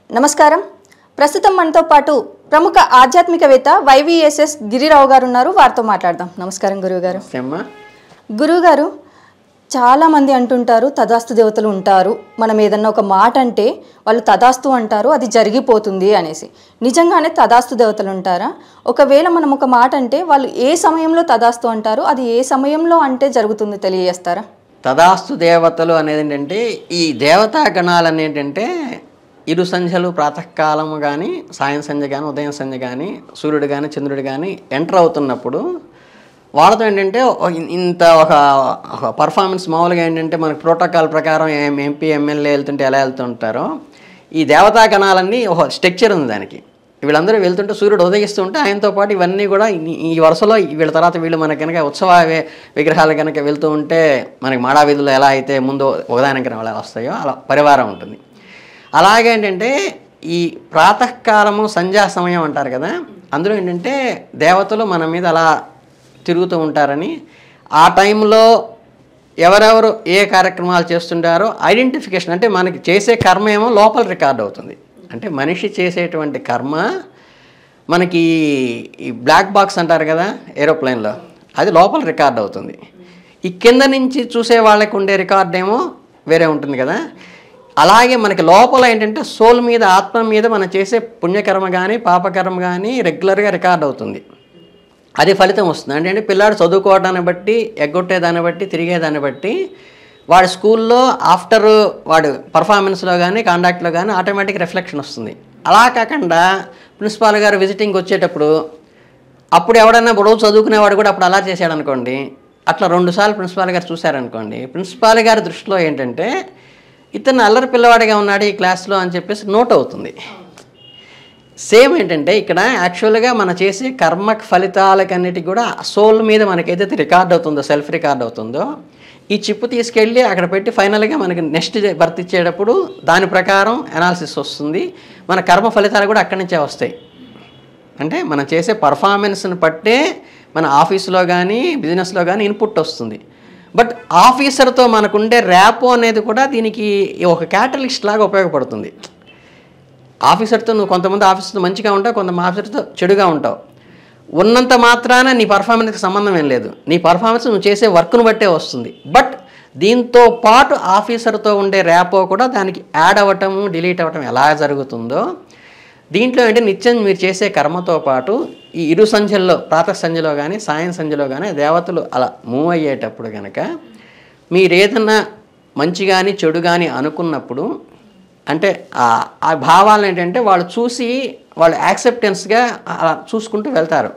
నమస్కారం ప్రస్తుతం మనతో పాటు ప్రముఖ ఆధ్యాత్మికవేత్త వైవిఎస్ఎస్ గిరిరావు గారు ఉన్నారు వారితో మాట్లాడదాం నమస్కారం గురువు గారు అమ్మా గురువు గారు చాలా మంది అంటుంటారు తదాస్తు దేవతలు ఉంటారు మనం ఏదన్నా ఒక మాట అంటే వాళ్ళు తదాస్తు అంటారు అది జరిగిపోతుంది అనేసి నిజంగానే తదాస్తు దేవతలు ఉంటారా ఒకవేళ మనం ఒక మాట అంటే వాళ్ళు ఏ సమయంలో తదాస్తు అంటారు అది ఏ సమయంలో అంటే జరుగుతుంది తెలియజేస్తారా తదాస్తు దేవతలు అనేది ఏంటంటే ఈ దేవతా గణాలు అనేది ఏంటంటే ఇరు సంధ్యలు ప్రాతకాలము కానీ సాయం సంధ్య కానీ ఉదయం సంధ్య కానీ సూర్యుడు కానీ చంద్రుడు కానీ ఎంటర్ అవుతున్నప్పుడు వాళ్ళతో ఏంటంటే ఒక ఇన్- ఇంత ఒక ఒక పర్ఫార్మెన్స్ మామూలుగా ఏంటంటే మనకి ప్రోటోకాల్ ప్రకారం ఎం- ఎంపీ ఎమ్మెల్యే వెళ్తుంటే ఎలా వెళ్తుంటారో ఈ దేవతా గణాలన్నీ ఒక స్ట్రక్చర్ ఉంది దానికి వీళ్ళందరూ వెళ్తుంటే సూర్యుడు ఉదయిస్తుంటే ఆయనతో పాటు ఇవన్నీ కూడా ఈ- ఈ వరుసలో వీళ్ళ తర్వాత వీళ్ళు మనకి కనుక ఉత్సవ వి- విగ్రహాలు కనుక వెళ్తూ ఉంటే మనకి మాడా వీధుల్లో ఎలా అయితే ముందు ఉదాహరణకి అలా వస్తాయో అలా పరివారం ఉంటుంది అలాగే ఏంటంటే ఈ ప్రాతకాలము సంధ్యా సమయం అంటారు కదా అందులో ఏంటంటే దేవతలు మన మీద అలా తిరుగుతూ ఉంటారని ఆ టైంలో ఎవరెవరు ఏ కార్యక్రమాలు చేస్తుంటారో ఐడెంటిఫికేషన్ అంటే మనకి చేసే కర్మ ఏమో లోపల రికార్డ్ అవుతుంది అంటే మనిషి చేసేటువంటి కర్మ మనకి ఈ బ్లాక్ బాక్స్ అంటారు కదా ఏరోప్లేన్లో అది లోపల రికార్డ్ అవుతుంది ఈ కింద నుంచి చూసే వాళ్ళకి ఉండే రికార్డ్ ఏమో వేరే ఉంటుంది కదా అలాగే మనకి లోపల ఏంటంటే సోల్ మీద ఆత్మ మీద మనం చేసే పుణ్యకర్మ కానీ పాపకర్మ కానీ రెగ్యులర్గా రికార్డ్ అవుతుంది అది ఫలితం వస్తుంది అంటే ఏంటి పిల్లాడు చదువుకోవడాన్ని బట్టి ఎగ్గొట్టేదాన్ని బట్టి తిరిగేదాన్ని బట్టి వాడి స్కూల్లో ఆఫ్టర్ వాడు పర్ఫార్మెన్స్లో కానీ కాండాక్ట్లో కానీ ఆటోమేటిక్ రిఫ్లెక్షన్ వస్తుంది అలా కాకుండా ప్రిన్సిపాల్ గారు విజిటింగ్ వచ్చేటప్పుడు అప్పుడు ఎవడన్నా రోజు చదువుకునేవాడు కూడా అప్పుడు అలా చేశాడు అనుకోండి అట్లా రెండుసార్లు ప్రిన్సిపాల్ గారు చూశారనుకోండి ప్రిన్సిపాల్ గారి దృష్టిలో ఏంటంటే ఇతను అల్లరి పిల్లవాడిగా ఉన్నాడు ఈ క్లాస్లో అని చెప్పేసి నోట్ అవుతుంది సేమ్ ఏంటంటే ఇక్కడ యాక్చువల్గా మనం చేసే కర్మ ఫలితాలకన్నిటికి కూడా సోల్ మీద మనకి ఏదైతే రికార్డ్ అవుతుందో సెల్ఫ్ రికార్డ్ అవుతుందో ఈ చిప్పు తీసుకెళ్ళి అక్కడ పెట్టి ఫైనల్గా మనకి నెక్స్ట్ భర్తీ ఇచ్చేటప్పుడు దాని ప్రకారం అనాలిసిస్ వస్తుంది మన కర్మ ఫలితాలు కూడా అక్కడి నుంచే వస్తాయి అంటే మనం చేసే పర్ఫార్మెన్స్ని బట్టే మన ఆఫీస్లో కానీ బిజినెస్లో కానీ ఇన్పుట్ వస్తుంది బట్ ఆఫీసర్తో మనకుండే ర్యాపో అనేది కూడా దీనికి ఒక క్యాటలిస్ట్ లాగా ఉపయోగపడుతుంది ఆఫీసర్తో నువ్వు కొంతమంది ఆఫీసర్తో మంచిగా ఉంటావు కొంతమంది ఆఫీసర్తో చెడుగా ఉంటావు ఉన్నంత మాత్రాన నీ పర్ఫార్మెన్స్కి సంబంధం ఏం లేదు నీ పర్ఫార్మెన్స్ నువ్వు చేసే వర్క్ను బట్టే వస్తుంది బట్ దీంతో పాటు ఆఫీసర్తో ఉండే ర్యాపో కూడా దానికి యాడ్ అవ్వటం డిలీట్ అవ్వటం ఎలా జరుగుతుందో దీంట్లో ఏంటి నిత్యం మీరు చేసే కర్మతో పాటు ఈ ఇరు సంధ్యల్లో ప్రాతః సంధ్యలో కానీ సాయం సంధ్యలో కానీ దేవతలు అలా మూవ్ అయ్యేటప్పుడు కనుక మీరు ఏదన్నా మంచి కానీ చెడు కానీ అనుకున్నప్పుడు అంటే ఆ- ఆ భావాలను ఏంటంటే వాళ్ళు చూసి వాళ్ళు యాక్సెప్టెన్స్గా అలా చూసుకుంటూ వెళ్తారు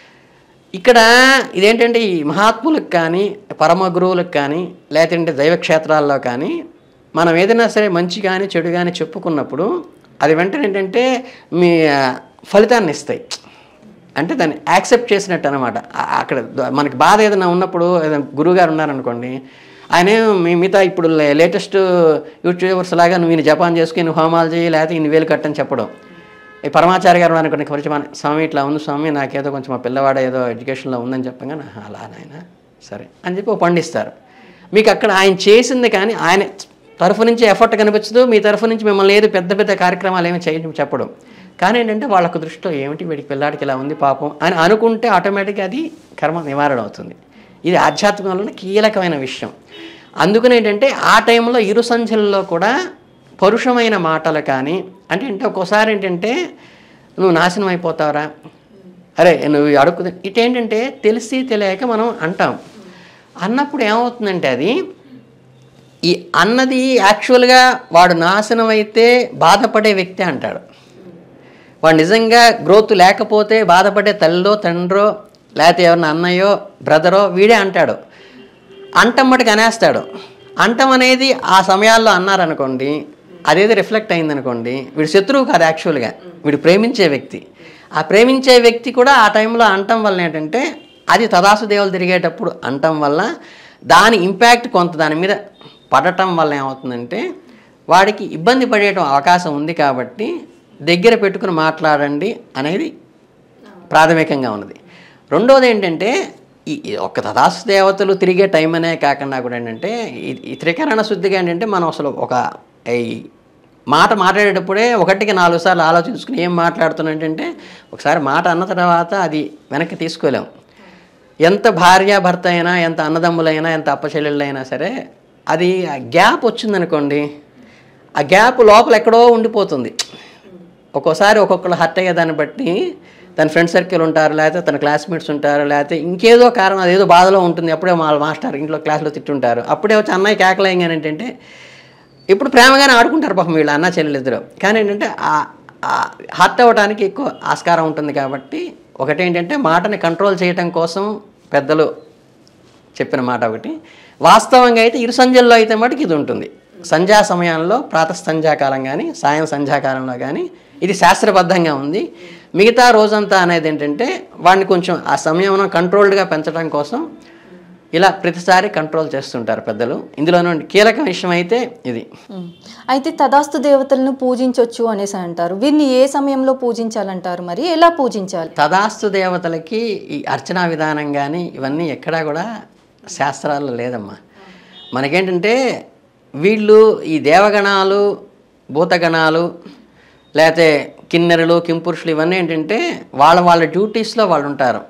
ఇక్కడ ఇదేంటంటే ఈ మహాత్ములకు కానీ పరమ గురువులకు కానీ లేదంటే దైవక్షేత్రాల్లో కానీ మనం ఏదైనా సరే మంచి కానీ చెడు కానీ చెప్పుకున్నప్పుడు అది వెంటనే ఏంటంటే మీ ఆ, ఫలితాన్ని ఇస్తాయి అంటే దాన్ని యాక్సెప్ట్ చేసినట్టు అనమాట అక్కడ ద- మనకి బాధ ఏదైనా ఉన్నప్పుడు ఏదైనా గురువుగారు ఉన్నారనుకోండి ఆయన మీ మిగతా ఇప్పుడు లేటెస్ట్ యూట్యూబర్స్ లాగా నువ్వు ఈయన జపాన్ చేసుకుని నువ్వు హోమాలు చేయి లేకపోతే ఇన్ని వేలు కట్టని చెప్పడం ఈ పరమాచార్య గారు అనుకోండి కొంచెం మన స్వామి ఇట్లా ఉంది స్వామి నాకేదో కొంచెం మా పిల్లవాడు ఏదో ఎడ్యుకేషన్లో ఉందని చెప్పగా "ఆహా, అలా నాయన సరే అని చెప్పి ఓ పండిస్తారు మీకు అక్కడ ఆయన చేసింది కానీ ఆయన తరఫు నుంచి ఎఫర్ట్ కనిపించదు మీ తరఫు నుంచి మిమ్మల్ని ఏదో పెద్ద పెద్ద కార్యక్రమాలు ఏమి చేయడం చెప్పడం కానీ ఏంటంటే వాళ్ళకు దృష్టిలో ఏమిటి వీడికి పిల్లాడికి ఇలా ఉంది పాపం అని అనుకుంటే ఆటోమేటిక్గా అది కర్మ నివారణ అవుతుంది ఇది ఆధ్యాత్మికంలో కీలకమైన విషయం అందుకని ఏంటంటే ఆ టైంలో ఇరు సంధ్యల్లో కూడా పరుషమైన మాటలు కానీ అంటే అంటే ఒక్కోసారి ఏంటంటే నువ్వు నాశనం అయిపోతావురా అరే నువ్వు అడుగు ఇటేంటంటే తెలిసి తెలియక మనం అంటాం అన్నప్పుడు ఏమవుతుందంటే అది ఈ అన్నది యాక్చువల్గా వాడు నాశనం అయితే బాధపడే వ్యక్తి అంటాడు వాడు నిజంగా గ్రోత్ లేకపోతే బాధపడే తల్లిలో తండ్రో లేకపోతే ఎవరిన అన్నయ్యో బ్రదరో వీడే అంటాడు అంటం మటుకు అనేస్తాడు అంటం అనేది ఆ సమయాల్లో అన్నారనుకోండి అదేది రిఫ్లెక్ట్ అయిందనుకోండి వీడు శత్రువు కాదు యాక్చువల్గా వీడు ప్రేమించే వ్యక్తి ఆ ప్రేమించే వ్యక్తి కూడా ఆ టైంలో అంటం వల్ల ఏంటంటే అది తదాసు దేవులు తిరిగేటప్పుడు అంటం వల్ల దాని ఇంపాక్ట్ కొంత దాని మీద పడటం వల్ల ఏమవుతుందంటే వాడికి ఇబ్బంది పడేయటం అవకాశం ఉంది కాబట్టి దగ్గర పెట్టుకుని మాట్లాడండి అనేది ప్రాథమికంగా ఉన్నది రెండోది ఏంటంటే ఈ ఈ ఒక్క తదాసు దేవతలు తిరిగే టైం అనే కాకుండా కూడా ఏంటంటే ఈ- ఈ త్రికరణ శుద్ధిగా ఏంటంటే మనం అసలు ఒక ఈ మాట మాట్లాడేటప్పుడే ఒకటికి నాలుగు సార్లు ఆలోచించుకుని ఏం మాట్లాడుతున్నట్టంటే ఒకసారి మాట అన్న తర్వాత అది వెనక్కి తీసుకోలేం ఎంత భార్య భర్త అయినా ఎంత అన్నదమ్ములైనా ఎంత అప్పచెల్లెళ్ళైనా సరే అది ఆ గ్యాప్ వచ్చిందనుకోండి ఆ గ్యాప్ లోపల ఎక్కడో ఉండిపోతుంది ఒక్కోసారి ఒక్కొక్కరు హర్ట్ అయ్యే దాన్ని బట్టి తన ఫ్రెండ్ సర్కిల్ ఉంటారు లేకపోతే తన క్లాస్మేట్స్ ఉంటారు లేకపోతే ఇంకేదో కారణం అదేదో బాధలో ఉంటుంది అప్పుడే మా మాస్టర్ ఇంట్లో క్లాస్లో తిట్టుంటారు అప్పుడే వచ్చి అన్నయ్య కేకలేయంగానే ఏంటంటే ఇప్పుడు ప్రేమగానే ఆడుకుంటారు పాపం వీళ్ళు అన్న చెల్లెలిద్దరు కానీ ఏంటంటే హర్ట్ అవ్వడానికి ఎక్కువ ఆస్కారం ఉంటుంది కాబట్టి ఒకటేంటంటే మాటని కంట్రోల్ చేయటం కోసం పెద్దలు చెప్పిన మాట ఒకటి వాస్తవంగా అయితే ఇరు సంధ్యల్లో అయితే మటుకు ఇది ఉంటుంది సంధ్యా సమయంలో ప్రాతః సంధ్యాకాలం కానీ సాయం సంధ్యాకాలంలో కానీ ఇది శాస్త్రబద్ధంగా ఉంది మిగతా రోజంతా అనేది ఏంటంటే వాడిని కొంచెం ఆ సమయం కంట్రోల్డ్గా పెంచడం కోసం ఇలా ప్రతిసారి కంట్రోల్ చేస్తుంటారు పెద్దలు ఇందులో నుండి కీలక విషయం అయితే ఇది ఉమ్. అయితే తదాస్తు దేవతలను పూజించవచ్చు అనేసి అంటారు వీరిని ఏ సమయంలో పూజించాలంటారు మరి ఎలా పూజించాలి తదాస్తు దేవతలకి ఈ అర్చనా విధానం కానీ ఇవన్నీ ఎక్కడా కూడా శాస్త్రాల్లో లేదమ్మా మనకేంటంటే వీళ్ళు ఈ దేవగణాలు భూతగణాలు లేకపోతే కిన్నెరలు కింపురుషులు ఇవన్నీ ఏంటంటే వాళ్ళ వాళ్ళ డ్యూటీస్లో వాళ్ళు ఉంటారు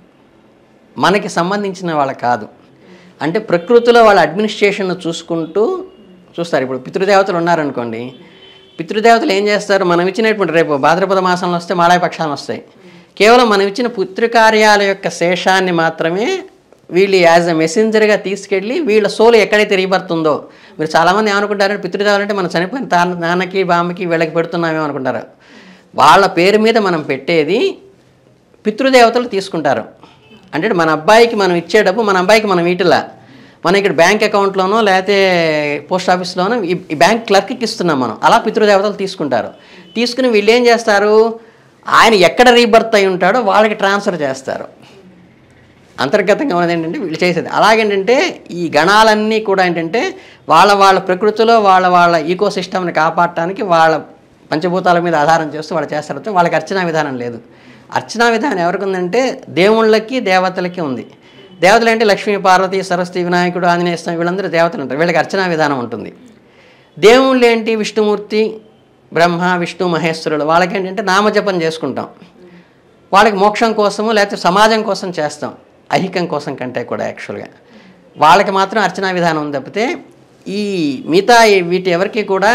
మనకి సంబంధించిన వాళ్ళ కాదు అంటే ప్రకృతిలో వాళ్ళ అడ్మినిస్ట్రేషన్ చూసుకుంటూ చూస్తారు ఇప్పుడు పితృదేవతలు ఉన్నారనుకోండి పితృదేవతలు ఏం చేస్తారు మనం ఇచ్చినటువంటి రేపు భాద్రపద మాసంలో వస్తే మాళాయ పక్షాలు వస్తాయి కేవలం మనం ఇచ్చిన పితృకార్యాల యొక్క శేషాన్ని మాత్రమే వీళ్ళు యాజ్ ఎ మెసెంజర్గా తీసుకెళ్ళి వీళ్ళ సోలు ఎక్కడైతే రీబర్తుందో మీరు చాలామంది ఏమనుకుంటారంటే పితృదేవతలు అంటే మనం చనిపోయిన తాన నాన్నకి బామ్మకి వీళ్ళకి పెడుతున్నామేమో అనుకుంటారు వాళ్ళ పేరు మీద మనం పెట్టేది పితృదేవతలు తీసుకుంటారు అంటే మన అబ్బాయికి మనం ఇచ్చే డబ్బు మన అబ్బాయికి మనం ఇటులా మనం ఇక్కడ బ్యాంక్ అకౌంట్లోనో లేకపోతే పోస్ట్ ఆఫీస్లోనో ఈ ఈ బ్యాంక్ క్లర్క్కి ఇస్తున్నాం మనం అలా పితృదేవతలు తీసుకుంటారు తీసుకుని వీళ్ళు ఏం చేస్తారు ఆయన ఎక్కడ రీబర్త్ అయి ఉంటాడో వాళ్ళకి ట్రాన్స్ఫర్ చేస్తారు అంతర్గతంగా ఉన్నది ఏంటంటే వీళ్ళు చేసేది అలాగేంటంటే ఈ గణాలన్నీ కూడా ఏంటంటే వాళ్ళ వాళ్ళ ప్రకృతిలో వాళ్ళ వాళ్ళ ఈకో సిస్టమ్ని కాపాడటానికి వాళ్ళ పంచభూతాల మీద ఆధారం చేస్తూ వాళ్ళు చేస్తారు తప్ప వాళ్ళకి అర్చనా విధానం లేదు అర్చనా విధానం ఎవరికి ఉందంటే దేవుళ్ళకి దేవతలకి ఉంది దేవతలు అంటే లక్ష్మీ పార్వతి సరస్వతి వినాయకుడు ఆంజనేయ స్వామి వీళ్ళందరూ దేవతలు ఉంటారు వీళ్ళకి అర్చనా విధానం ఉంటుంది దేవుళ్ళు ఏంటి విష్ణుమూర్తి బ్రహ్మ విష్ణు మహేశ్వరులు వాళ్ళకి ఏంటంటే నామజపం చేసుకుంటాం వాళ్ళకి మోక్షం కోసము లేకపోతే సమాజం కోసం చేస్తాం ఐహికం కోసం కంటే కూడా యాక్చువల్గా వాళ్ళకి మాత్రం అర్చనా విధానం ఉంది తప్పితే ఈ మిగతా ఈ- వీటి ఎవరికి కూడా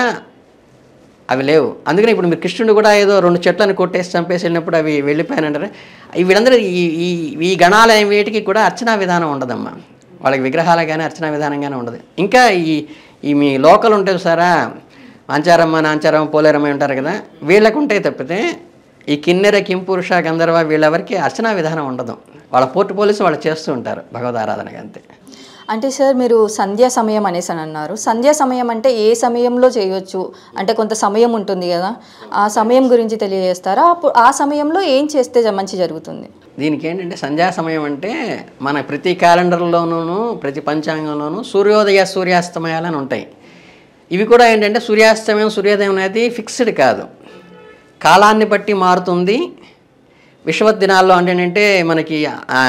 అవి లేవు అందుకని ఇప్పుడు మీరు కృష్ణుడు కూడా ఏదో రెండు చెట్లను కొట్టేసి చంపేసి వెళ్ళినప్పుడు అవి వెళ్ళిపోయానంటారు ఈ వీళ్ళందరూ ఈ ఈ ఈ గణాల వీటికి కూడా అర్చనా విధానం ఉండదమ్మా వాళ్ళకి విగ్రహాలు కానీ అర్చనా విధానం కానీ ఉండదు ఇంకా ఈ ఈ మీ లోకల్ ఉంటుంది సారా మంచారమ్మ నాంచారమ్మ పోలేరమ్మ ఉంటారు కదా వీళ్ళకు ఉంటాయి తప్పితే ఈ కిన్నెర కింపురుష గంధర్వ వీళ్ళెవరికి అర్చనా విధానం ఉండదు వాళ్ళ పోర్టు పోలీసు వాళ్ళు చేస్తూ ఉంటారు భగవద్ ఆరాధనగా అంతే అంటే సార్ మీరు సంధ్యా సమయం అనేసి అని అన్నారు సంధ్యా సమయం అంటే ఏ సమయంలో చేయొచ్చు అంటే కొంత సమయం ఉంటుంది కదా ఆ సమయం గురించి తెలియజేస్తారా అప్పుడు ఆ సమయంలో ఏం చేస్తే జ- మంచి జరుగుతుంది దీనికి ఏంటంటే సంధ్యా సమయం అంటే మన ప్రతి క్యాలెండర్లోనూ ప్రతి పంచాంగంలోనూ సూర్యోదయ సూర్యాస్తమయాలని ఉంటాయి ఇవి కూడా ఏంటంటే సూర్యాస్తమయం సూర్యోదయం అనేది ఫిక్స్డ్ కాదు కాలాన్ని బట్టి మారుతుంది విషవత్ దినాల్లో అంటే ఏంటంటే మనకి ఆ,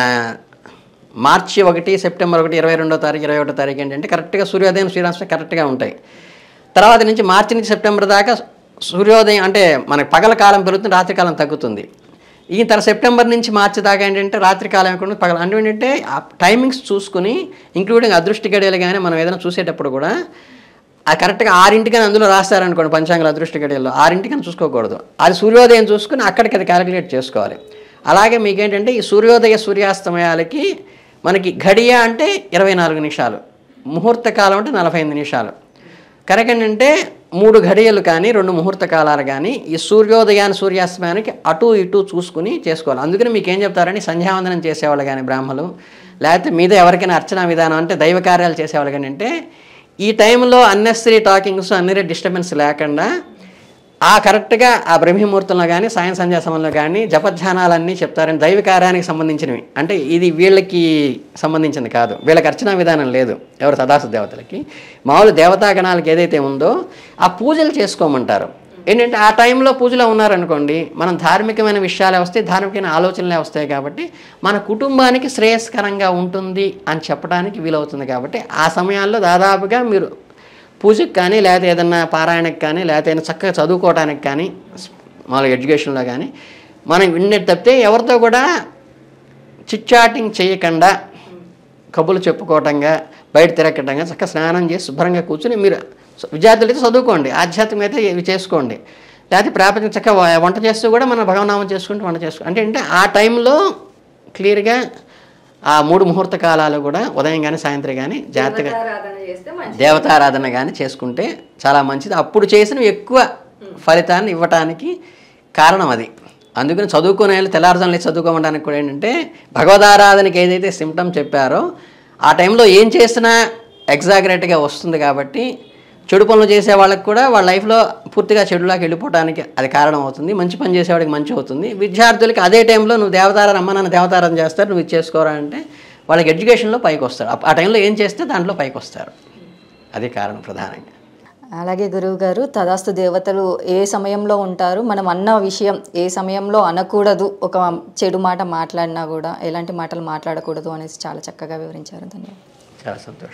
మార్చి ఒకటి సెప్టెంబర్ ఒకటి ఇరవై రెండో తారీఖు ఇరవై ఒకటో తారీఖు ఏంటంటే కరెక్ట్గా సూర్యోదయం సూర్యాస్తమయం కరెక్ట్గా ఉంటాయి తర్వాత నుంచి మార్చి నుంచి సెప్టెంబర్ దాకా సూర్యోదయం అంటే మనకి పగల కాలం పెరుగుతుంది రాత్రి కాలం తగ్గుతుంది ఈ తర్వాత సెప్టెంబర్ నుంచి మార్చి దాకా ఏంటంటే రాత్రి కాలం ఎక్కువ ఉంటుంది, పగల అంటే ఏంటంటే ఆ టైమింగ్స్ చూసుకుని ఇంక్లూడింగ్ అదృష్టి గడియలు కానీ మనం ఏదైనా చూసేటప్పుడు కూడా ఆ కరెక్ట్గా ఆరింటికని అందులో రాస్తారనుకోండి పంచాంగల అదృష్టి గడియల్లో ఆరింటికని చూసుకోకూడదు అది సూర్యోదయం చూసుకుని అక్కడికి అది క్యాలిక్యులేట్ చేసుకోవాలి అలాగే మీకేంటంటే ఈ సూర్యోదయ సూర్యాస్తమయాలకి మనకి ఘడియ అంటే ఇరవై నాలుగు నిమిషాలు ముహూర్త కాలం అంటే నలభై ఎనిమిది నిమిషాలు కరెక్ట్ ఏంటంటే మూడు ఘడియలు కానీ రెండు ముహూర్త కాలాలు కానీ ఈ సూర్యోదయాన్ని సూర్యాస్తమయానికి అటు ఇటు చూసుకుని చేసుకోవాలి అందుకని మీకు ఏం చెప్తారని సంధ్యావందనం చేసేవాళ్ళు కానీ బ్రాహ్మలు లేకపోతే మీద ఎవరికైనా అర్చన విధానం అంటే దైవ కార్యాలు చేసేవాళ్ళు కానీ అంటే ఈ టైంలో అన్నెసరీ టాకింగ్స్ అన్ని డిస్టర్బెన్స్ లేకుండా ఆ కరెక్ట్గా ఆ బ్రహ్మముహూర్తంలో కానీ సాయం సంధ్యా సమయంలో కానీ జపధ్యానాలన్నీ చెప్తారని దైవ కార్యానికి సంబంధించినవి అంటే ఇది వీళ్ళకి సంబంధించింది కాదు వీళ్ళకి అర్చనా విధానం లేదు ఎవరు సదాసు దేవతలకి మామూలు దేవతా గణాలకి ఏదైతే ఉందో ఆ పూజలు చేసుకోమంటారు ఏంటంటే ఆ టైంలో పూజలో ఉన్నారనుకోండి మనం ధార్మికమైన విషయాలే వస్తాయి ధార్మికమైన ఆలోచనలే వస్తాయి కాబట్టి మన కుటుంబానికి శ్రేయస్కరంగా ఉంటుంది అని చెప్పడానికి వీలవుతుంది కాబట్టి ఆ సమయాల్లో దాదాపుగా మీరు పూజకి కానీ లేకపోతే ఏదన్నా పారాయణకి కానీ లేకపోతే ఏదైనా చక్కగా చదువుకోవడానికి కానీ మామూలుగా ఎడ్యుకేషన్లో కానీ మనం విన్నట్టు తప్పితే ఎవరితో కూడా చిట్చాటింగ్ చేయకుండా కబుర్లు చెప్పుకోవటంగా బయట తిరగటంగా చక్కగా స్నానం చేసి శుభ్రంగా కూర్చుని మీరు విద్యార్థులైతే చదువుకోండి ఆధ్యాత్మిక అయితే ఇవి చేసుకోండి లేకపోతే ప్రాపంచిక చక్కగా వ- వంట చేస్తూ కూడా మనం భగవనామం చేసుకుంటూ వంట చేసుకో అంటే అంటే ఆ టైంలో క్లియర్గా ఆ మూడు ముహూర్త కాలాలు కూడా ఉదయం కానీ సాయంత్రం కానీ జాగ్రత్తగా దేవతారాధన కానీ చేసుకుంటే చాలా మంచిది అప్పుడు చేసినవి ఎక్కువ ఫలితాన్ని ఇవ్వటానికి కారణం అది అందుకని చదువుకునే వాళ్ళు తెల్లారుజామున చదువుకోవడానికి కూడా ఏంటంటే భగవదారాధనకి ఏదైతే సిమ్టమ్ చెప్పారో ఆ టైంలో ఏం చేసినా ఎగ్జాగరేట్గా వస్తుంది కాబట్టి చెడు పనులు చేసే వాళ్ళకి కూడా వాళ్ళ లైఫ్లో పూర్తిగా చెడులాకి వెళ్ళిపోవడానికి అది కారణం అవుతుంది మంచి పని చేసేవాడికి మంచి అవుతుంది విద్యార్థులకి అదే టైంలో నువ్వు దేవతారాధన అమ్మ నాన్న దేవతారాధన చేస్తారు నువ్వు ఇది చేసుకోరా అంటే వాళ్ళకి ఎడ్యుకేషన్లో పైకి వస్తారు ఆ- ఆ టైంలో ఏం చేస్తే దాంట్లో పైకి వస్తారు అది కారణం ప్రధానంగా అలాగే గురువు గారు తదాస్తు దేవతలు ఏ సమయంలో ఉంటారు మనం అన్న విషయం ఏ సమయంలో అనకూడదు ఒక చెడు మాట మాట్లాడినా కూడా ఎలాంటి మాటలు మాట్లాడకూడదు అనేసి చాలా చక్కగా వివరించారు ధన్యవాదాలు చాలా సంతోషం